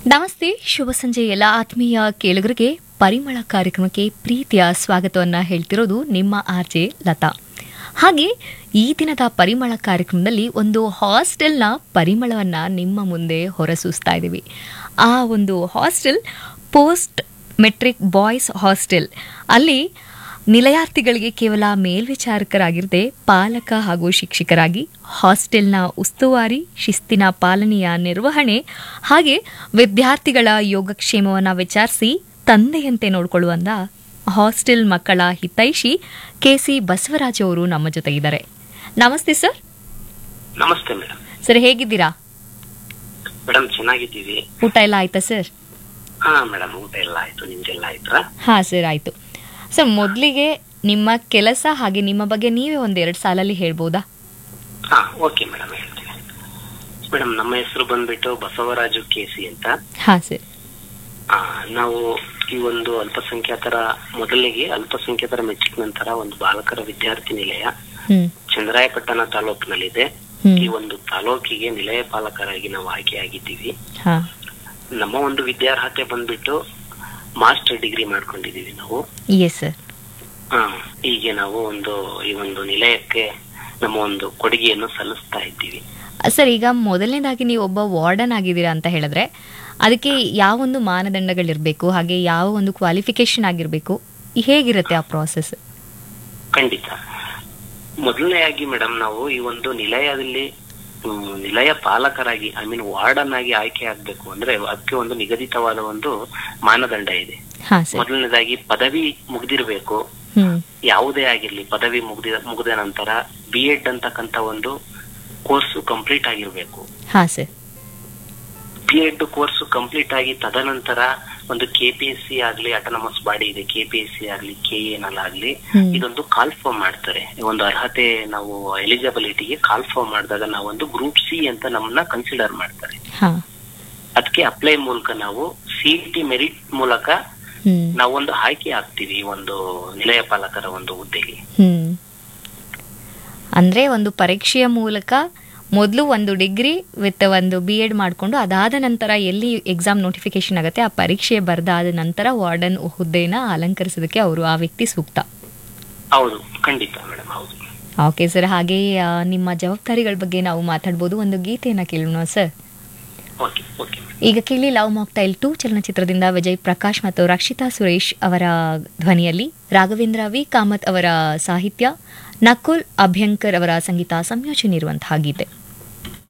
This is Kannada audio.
ನಮಸ್ತೆ ಶುಭ ಸಂಜೆ ಎಲ್ಲ ಆತ್ಮೀಯ ಕೇಳುಗರಿಗೆ ಪರಿಮಳ ಕಾರ್ಯಕ್ರಮಕ್ಕೆ ಪ್ರೀತಿಯ ಸ್ವಾಗತವನ್ನ ಹೇಳ್ತಿರೋದು ನಿಮ್ಮ ಆರ್ ಜೆ ಲತಾ ಹಾಗೆ ಈ ದಿನದ ಪರಿಮಳ ಕಾರ್ಯಕ್ರಮದಲ್ಲಿ ಒಂದು ಹಾಸ್ಟೆಲ್ನ ಪರಿಮಳವನ್ನ ನಿಮ್ಮ ಮುಂದೆ ಹೊರಸೂಸ್ತಾ ಇದ್ದೀವಿ ಆ ಒಂದು hostel post metric boys hostel ಅಲ್ಲಿ ನಿಲಯಾರ್ಥಿಗಳಿಗೆ ಕೇವಲ ಮೇಲ್ವಿಚಾರಕರಾಗಿರದೆ ಪಾಲಕ ಹಾಗೂ ಶಿಕ್ಷಕರಾಗಿ ಹಾಸ್ಟೆಲ್ನ ಉಸ್ತುವಾರಿ ಶಿಸ್ತಿನ ಪಾಲನೆಯ ನಿರ್ವಹಣೆ ಹಾಗೆ ವಿದ್ಯಾರ್ಥಿಗಳ ಯೋಗಕ್ಷೇಮವನ್ನು ವಿಚಾರಿಸಿ ತಂದೆಯಂತೆ ನೋಡಿಕೊಳ್ಳುವಂತ ಹಾಸ್ಟೆಲ್ ಮಕ್ಕಳ ಹಿತೈಷಿ ಕೆಸಿ ಬಸವರಾಜ್ ಅವರು ನಮ್ಮ ಜೊತೆಗಿದ್ದಾರೆ ನಮಸ್ತೆ ಸರ್ ನಮಸ್ತೆ ಮೇಡಮ್ ಸರ್ ಹೇಗಿದ್ದೀರಾ ಮೇಡಮ್ ಚೆನ್ನಾಗಿದ್ದೀವಿ ಊಟ ಎಲ್ಲ ಆಯ್ತಾ ಸರ್ ಹಾ ಮೇಡಮ್ ಊಟ ಎಲ್ಲ ಆಯ್ತು ನಿಮ್ದೆಲ್ಲ ಆಯ್ತಾ ಹಾಂ ಸರ್ ಆಯಿತು ಸರ್ ಮೊದಲಿಗೆ ನಿಮ್ಮ ಕೆಲಸ ಹಾಗೆ ನಿಮ್ಮ ಬಗ್ಗೆ ನೀವೇ ಒಂದೆರಡು ಸಾಲಲ್ಲಿ ಹೇಳ್ಬೋದಾ ಹಾ ಓಕೆ ಮೇಡಮ್ ಹೇಳ್ತೀನಿ ಮೇಡಮ್ ನಮ್ಮ ಹೆಸರು ಬಂದ್ಬಿಟ್ಟು ಬಸವರಾಜು ಕೆಸಿ ಅಂತ ಹಾಂ ಸರ್ ಆ, ನಾವು ಈ ಒಂದು ಅಲ್ಪಸಂಖ್ಯಾತರ ಮೊದಲಿಗೆ ಅಲ್ಪಸಂಖ್ಯಾತರ ಮೆಚ್ಚಿದ ನಂತರ ಒಂದು ಬಾಲಕರ ವಿದ್ಯಾರ್ಥಿ ನಿಲಯ ಹ್ಞೂ ಚಂದ್ರಾಯಪಟ್ಟಣ ತಾಲೂಕಿನಲ್ಲಿದೆ ಹ್ಞೂ ಈ ಒಂದು ತಾಲೂಕಿಗೆ ನಿಲಯ ಪಾಲಕರಾಗಿ ನಾವು ಆಯ್ಕೆಯಾಗಿದ್ದೀವಿ ಹಾಂ ನಮ್ಮ ಒಂದು ವಿದ್ಯಾರ್ಹತೆ ಬಂದ್ಬಿಟ್ಟು ಮಾಸ್ಟರ್ ಡಿಗ್ರಿ ಮಾಡ್ಕೊಂಡಿದೀವಿ ನಾವು ಎಸ್ ಸರ್ ಹಾ ಹೀಗೆ ನಾವು ಒಂದು ಈ ಒಂದು ನಿಲಯಕ್ಕೆ ನಮ್ಮ ಒಂದು ಕೊಡುಗೆಯನ್ನು ಸಲ್ಲಿಸ್ತಾ ಇದ್ದೀವಿ ಸರ್ ಈಗ ಮೊದಲನೇದಾಗಿ ನೀವು ಒಬ್ಬ ವಾರ್ಡನ್ ಆಗಿದ್ದೀರಾ ಅಂತ ಹೇಳಿದ್ರೆ ಅದಕ್ಕೆ ಯಾವ ಒಂದು ಮಾನದಂಡಗಳಿರಬೇಕು ಹಾಗೆ ಯಾವ ಒಂದು ಕ್ವಾಲಿಫಿಕೇಶನ್ ಆಗಿರಬೇಕು ಹೇಗಿರುತ್ತೆ ಆ ಪ್ರಾಸೆಸ್ ಖಂಡಿತ ಮೊದಲನೆಯಾಗಿ ಮೇಡಮ್ ನಾವು ಈ ಒಂದು ನಿಲಯದಲ್ಲಿ ಹ್ಮ್, ನಿಲಯ ಪಾಲಕರಾಗಿ ಐ ಮೀನ್ ವಾರ್ಡನ್ ಆಗಿ ಆಯ್ಕೆ ಆಗ್ಬೇಕು ಅಂದ್ರೆ ಅದಕ್ಕೆ ಒಂದು ನಿಗದಿತವಾದ ಒಂದು ಮಾನದಂಡ ಇದೆ ಹಾಂ ಸರ್ ಮೊದಲನೇದಾಗಿ ಪದವಿ ಮುಗ್ದಿರ್ಬೇಕು ಹ್ಞೂ ಯಾವುದೇ ಆಗಿರ್ಲಿ ಪದವಿ ಮುಗ್ದಿದ ಮುಗಿದ ನಂತರ ಬಿ ಎಡ್ ಅಂತಕ್ಕಂತ ಒಂದು ಕೋರ್ಸ್ ಕಂಪ್ಲೀಟ್ ಆಗಿರ್ಬೇಕು ಹಾಂ sir B Ed course complete ಆಗಿ ತದನಂತರ ಒಂದು ಕೆಪಿಎಸ್ಸಿ ಆಗ್ಲಿ ಅಟೋನಮಸ್ ಬಾಡಿ ಇದೆ ಕೆಪಿಎಸ್ಸಿ ಆಗ್ಲಿ ಕೆ ಆಗ್ಲಿ ಹ್ಮ್. ಇದೊಂದು ಕಾಲ್ ಫಾರ್ಮ್ ಮಾಡ್ತಾರೆ ಒಂದು ಅರ್ಹತೆ ನಾವು ಎಲಿಜಿಬಿಲಿಟಿಗೆ ಕಾಲ್ ಫಾರ್ಮ್ ಮಾಡಿದಾಗ ನಾವೊಂದು ಗ್ರೂಪ್ ಸಿ ಅಂತ ನಮ್ಮನ್ನ ಕನ್ಸಿಡರ್ ಮಾಡ್ತಾರೆ ಹಾಂ ಅದಕ್ಕೆ ಅಪ್ಲೈ ಮೂಲಕ ನಾವು ಸಿ ಟಿ ಮೆರಿಟ್ ಮೂಲಕ ಹ್ಞೂ ನಾವೊಂದು ಆಯ್ಕೆ ಆಗ್ತೀವಿ ಈ ಒಂದು ನಿಲಯ ಪಾಲಕರ ಒಂದು ಹುದ್ದೆಗೆ ಹ್ಞೂ ಅಂದರೆ ಒಂದು ಪರೀಕ್ಷೆಯ ಮೂಲಕ ಮೊದಲು ಒಂದು ಡಿಗ್ರಿ ವಿತ್ ಒಂದು ಬಿ ಎಡ್ ಮಾಡಿಕೊಂಡು ಅದಾದ ನಂತರ ಎಲ್ಲಿ ಎಕ್ಸಾಮ್ ನೋಟಿಫಿಕೇಶನ್ ಆಗುತ್ತೆ ಆ ಪರೀಕ್ಷೆ ಬರೆದಾದ ನಂತರ ವಾರ್ಡನ್ ಹುದ್ದೆನ ಅಲಂಕರಿಸೋದಕ್ಕೆ ಅವರು ಆ ವ್ಯಕ್ತಿ ಸೂಕ್ತ ಹೌದು ಖಂಡಿತ ಮೇಡಮ್ ಹೌದು ಓಕೆ ಸರ್ ಹಾಗೆ ಆ, ನಿಮ್ಮ ಜವಾಬ್ದಾರಿಗಳ ಬಗ್ಗೆ ನಾವು ಮಾತಾಡ್ಬೋದು ಒಂದು ಗೀತೆಯನ್ನು ಕೇಳೋಣ ಸರ್ ಓಕೆ ಓಕೆ ಈಗ ಕೇಳಿ ಲವ್ ಮಾಕ್ಟೈಲ್ ಟು ಚಲನಚಿತ್ರದಿಂದ ವಿಜಯ್ ಪ್ರಕಾಶ್ ಮತ್ತು ರಕ್ಷಿತಾ ಸುರೇಶ್ ಅವರ ಧ್ವನಿಯಲ್ಲಿ ರಾಘವೇಂದ್ರ ವಿ ಕಾಮತ್ ಅವರ ಸಾಹಿತ್ಯ ನಕುಲ್ ಅಭ್ಯಂಕರ್ ಅವರ ಸಂಗೀತ ಸಂಯೋಜನೆ ಇರುವಂತಹ ಗೀತೆ